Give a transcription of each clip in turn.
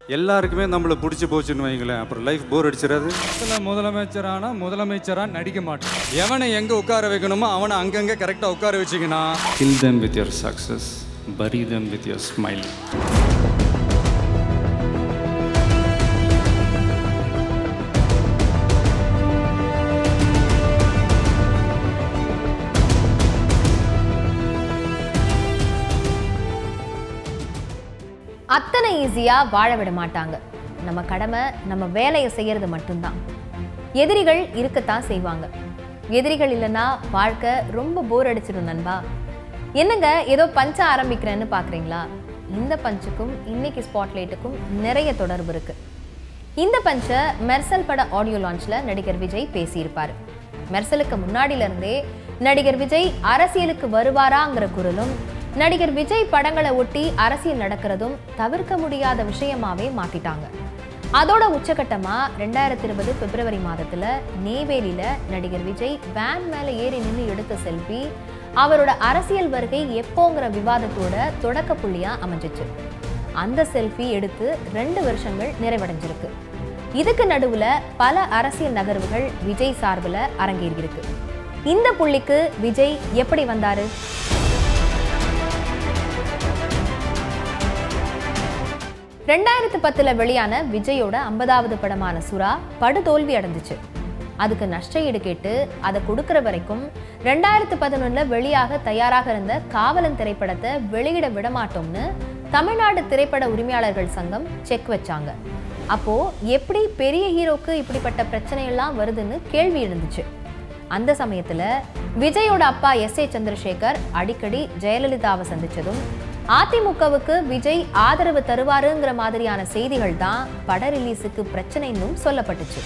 எல்லாருக்குமே நம்மளை பிடிச்சி போச்சுன்னு வைங்களேன் அப்புறம் லைஃப் போர் அடிச்சிடாது முதல்ல முதலமைச்சரானா முதலமைச்சரா நடிக்க மாட்டான் எவனை எங்க உட்கார வைக்கணுமோ அவனை அங்கங்க கரெக்டா உட்கார வச்சுக்கினா kill them with your success bury them with your smile அத்தனை ஈஸியா வாழ விட மாட்டாங்க நம்ம கடமை நம்ம வேலையை செய்யறது மட்டும்தான் எதிரிகள் இருக்கத்தான் செய்வாங்க எதிரிகள் இல்லைன்னா வாழ்க்கை ரொம்ப போர் அடிச்சிடும் நண்பா என்னங்க ஏதோ பஞ்ச ஆரம்பிக்கிறேன்னு பாக்குறீங்களா இந்த பஞ்சுக்கும் இன்னைக்கு ஸ்பாட்லைட்டுக்கும் நிறைய தொடர்பு இருக்கு இந்த பஞ்சை மெர்சல் பட ஆடியோ லான்ச்ல நடிகர் விஜய் பேசியிருப்பாரு மெர்சலுக்கு முன்னாடில இருந்தே நடிகர் விஜய் அரசியலுக்கு வருவாராங்கிற குரலும் நடிகர் விஜய் படங்களை ஒட்டி அரசியல் நடக்கிறதும் தவிர்க்க முடியாத விஷயமாவே மாத்திட்டாங்க அதோட உச்சகட்டமா ரெண்டாயிரத்தி இருபது பிப்ரவரி மாதத்துல நெய்வேலியில நடிகர் விஜய் வேன் மேல ஏறி நின்று எடுத்த செல்ஃபி அவரோட அரசியல் வருகை எப்போங்கிற விவாதத்தோட தொடக்க புள்ளியா அமைஞ்சிச்சு அந்த செல்ஃபி எடுத்து ரெண்டு வருஷங்கள் நிறைவடைஞ்சிருக்கு இதுக்கு நடுவுல பல அரசியல் நகர்வுகள் விஜய் சார்பில் அரங்கேறியிருக்கு இந்த புள்ளிக்கு விஜய் எப்படி வந்தாரு ரெண்டாயிரத்து பத்துல வெளியான விஜயோட ஐம்பதாவது படமான சுறா படுதோல்வி அடைஞ்சிச்சு அதுக்கு நஷ்ட ஈடு கேட்டு அதை கொடுக்கிற வரைக்கும் ரெண்டாயிரத்து பதினொன்னுல வெளியாக தயாராக இருந்த காவலன் திரைப்படத்தை வெளியிட விடமாட்டோம்னு தமிழ்நாடு திரைப்பட உரிமையாளர்கள் சங்கம் செக் வச்சாங்க அப்போ எப்படி பெரிய ஹீரோக்கு இப்படிப்பட்ட பிரச்சனை எல்லாம் வருதுன்னு கேள்வி எழுந்துச்சு அந்த சமயத்துல விஜயோட அப்பா எஸ் ஏ சந்திரசேகர் அடிக்கடி ஜெயலலிதாவை சந்திச்சதும் அதிமுகவுக்கு விஜய் ஆதரவு தருவாருங்கிற மாதிரியான செய்திகள் தான் பட ரிலீஸுக்கு பிரச்சனைன்னும் சொல்லப்பட்டுச்சு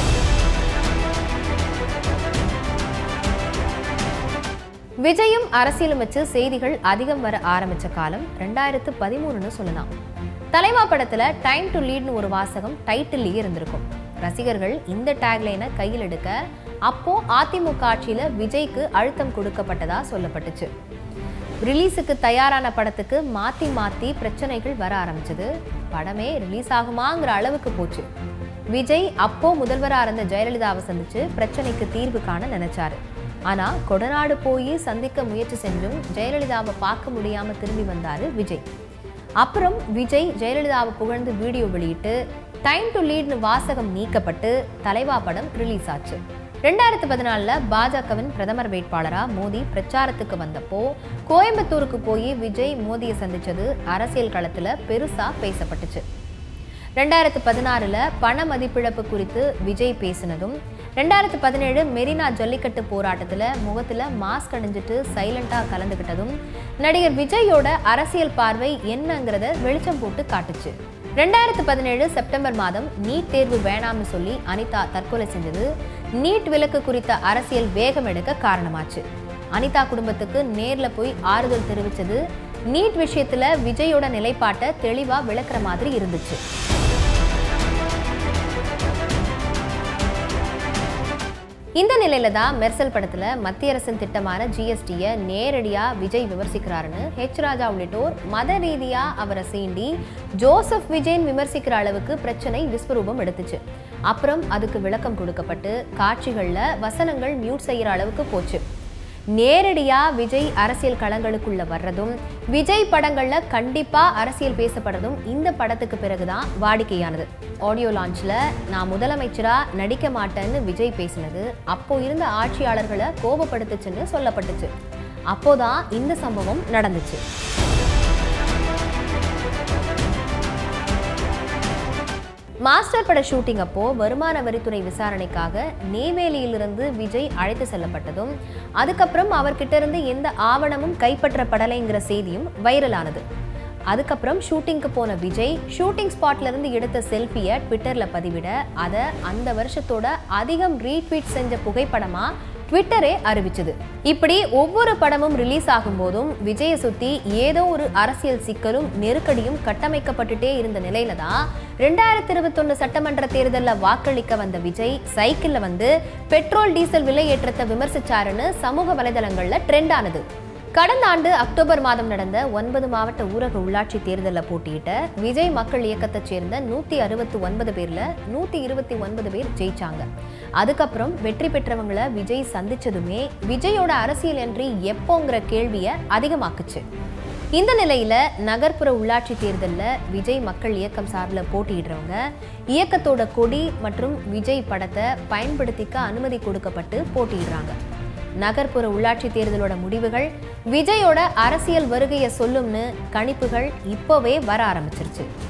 விஜயும் அரசியலும் வச்சு செய்திகள் அதிகம் வர ஆரம்பிச்ச காலம் ரெண்டாயிரத்து பதிமூணுன்னு சொல்லலாம் தலைவா படத்துல டைம் டு லீட்னு ஒரு வாசகம் டைட்டில்லையே இருந்திருக்கும் ரசிகர்கள் இந்த டேக்லைனை கையில் எடுக்க அப்போ அதிமுக ஆட்சியில விஜய்க்கு அழுத்தம் கொடுக்கப்பட்டதா சொல்லப்பட்டுச்சு ரிலீஸுக்கு தயாரான படத்துக்கு மாத்தி மாத்தி பிரச்சனைகள் வர ஆரம்பிச்சது படமே ரிலீஸ் ஆகுமாங்கிற அளவுக்கு போச்சு விஜய் அப்போ முதல்வரா இருந்த ஜெயலலிதாவை சந்திச்சு பிரச்சனைக்கு தீர்வு காண நினைச்சாரு ஆனா கொடநாடு போய் சந்திக்க முயற்சி செஞ்சும் ஜெயலலிதாவை பார்க்க முடியாம திரும்பி வந்தாரு விஜய் அப்புறம் விஜய் ஜெயலலிதாவை புகழ்ந்து வீடியோ வெளியிட்டு டைம் டு லீட்னு வாசகம் நீக்கப்பட்டு தலைவா படம் ரிலீஸ் ஆச்சு ரெண்டாயிரத்து பதினாலில் பாஜகவின் பிரதமர் வேட்பாளரா மோடி பிரச்சாரத்துக்கு வந்தப்போ கோயம்புத்தூருக்கு போய் விஜய் மோடியை சந்திச்சது அரசியல் களத்துல பெருசா பேசப்பட்டுச்சு ரெண்டாயிரத்து பதினாறுல பண மதிப்பிழப்பு குறித்து விஜய் பேசினதும் ரெண்டாயிரத்து பதினேழு மெரினா ஜல்லிக்கட்டு போராட்டத்துல முகத்துல மாஸ்க் அணிஞ்சிட்டு சைலண்டா கலந்துக்கிட்டதும் நடிகர் விஜயோட அரசியல் பார்வை என்னங்கிறத வெளிச்சம் போட்டு காட்டுச்சு ரெண்டாயிரத்து பதினேழு செப்டம்பர் மாதம் நீட் தேர்வு வேணாம்னு சொல்லி அனிதா தற்கொலை செஞ்சது நீட் விலக்கு குறித்த அரசியல் வேகம் எடுக்க காரணமாச்சு அனிதா குடும்பத்துக்கு நேர்ல போய் ஆறுதல் தெரிவிச்சது நீட் விஷயத்துல விஜயோட நிலைப்பாட்டை தெளிவா விளக்குற மாதிரி இருந்துச்சு இந்த நிலையில தான் மெர்சல் படத்துல மத்திய அரசின் திட்டமான ஜிஎஸ்டியை நேரடியா விஜய் விமர்சிக்கிறாருன்னு ஹெச் ராஜா உள்ளிட்டோர் மத ரீதியா அவரை சீண்டி ஜோசப் விஜயன் விமர்சிக்கிற அளவுக்கு பிரச்சனை விஸ்வரூபம் எடுத்துச்சு அப்புறம் அதுக்கு விளக்கம் கொடுக்கப்பட்டு காட்சிகள்ல வசனங்கள் மியூட் செய்யற அளவுக்கு போச்சு நேரடியா விஜய் அரசியல் களங்களுக்குள்ள வர்றதும் விஜய் படங்கள்ல கண்டிப்பா அரசியல் பேசப்படுறதும் இந்த படத்துக்கு பிறகுதான் வாடிக்கையானது ஆடியோ லான்ச்ல நான் முதலமைச்சரா நடிக்க மாட்டேன்னு விஜய் பேசினது அப்போ இருந்த ஆட்சியாளர்களை கோபப்படுத்துச்சுன்னு சொல்லப்பட்டுச்சு அப்போதான் இந்த சம்பவம் நடந்துச்சு மாஸ்டர் பட ஷூட்டிங் அப்போ வருமான வரித்துறை விசாரணைக்காக நெய்வேலியிலிருந்து விஜய் அழைத்து செல்லப்பட்டதும் அதுக்கப்புறம் அவர்கிட்ட இருந்து எந்த ஆவணமும் கைப்பற்றப்படலைங்கிற செய்தியும் வைரலானது அதுக்கப்புறம் ஷூட்டிங்க்கு போன விஜய் ஷூட்டிங் ஸ்பாட்ல இருந்து எடுத்த செல்ஃபியை ட்விட்டர்ல பதிவிட அதை அந்த வருஷத்தோட அதிகம் ரீட்வீட் செஞ்ச புகைப்படமா ட்விட்டரே அறிவிச்சது இப்படி ஒவ்வொரு படமும் ரிலீஸ் ஆகும்போதும் விஜயை சுத்தி ஏதோ ஒரு அரசியல் சிக்கலும் நெருக்கடியும் கட்டமைக்கப்பட்டுட்டே இருந்த நிலையில தான் ரெண்டாயிரத்தி இருபத்தொன்னு சட்டமன்ற தேர்தலில் வாக்களிக்க வந்த விஜய் சைக்கிள்ல வந்து பெட்ரோல் டீசல் விலை ஏற்றத்தை விமர்சிச்சாருன்னு சமூக வலைதளங்கள்ல ட்ரெண்ட் ஆனது கடந்த ஆண்டு அக்டோபர் மாதம் நடந்த ஒன்பது மாவட்ட ஊரக உள்ளாட்சி தேர்தலில் போட்டியிட்ட விஜய் மக்கள் இயக்கத்தைச் சேர்ந்த நூற்றி அறுபத்தி ஒன்பது பேரில் நூற்றி இருபத்தி ஒன்பது பேர் ஜெயிச்சாங்க அதுக்கப்புறம் வெற்றி பெற்றவங்கள விஜய் சந்திச்சதுமே விஜயோட அரசியல் என்றி எப்போங்கிற கேள்வியை அதிகமாக்குச்சு இந்த நிலையில நகர்ப்புற உள்ளாட்சி தேர்தலில் விஜய் மக்கள் இயக்கம் சார்பில் போட்டியிடுறவங்க இயக்கத்தோட கொடி மற்றும் விஜய் படத்தை பயன்படுத்திக்க அனுமதி கொடுக்கப்பட்டு போட்டியிடுறாங்க நகர்ப்புற உள்ளாட்சி தேர்தலோட முடிவுகள் விஜயோட அரசியல் வருகையை சொல்லும்னு கணிப்புகள் இப்போவே வர ஆரம்பிச்சிருச்சு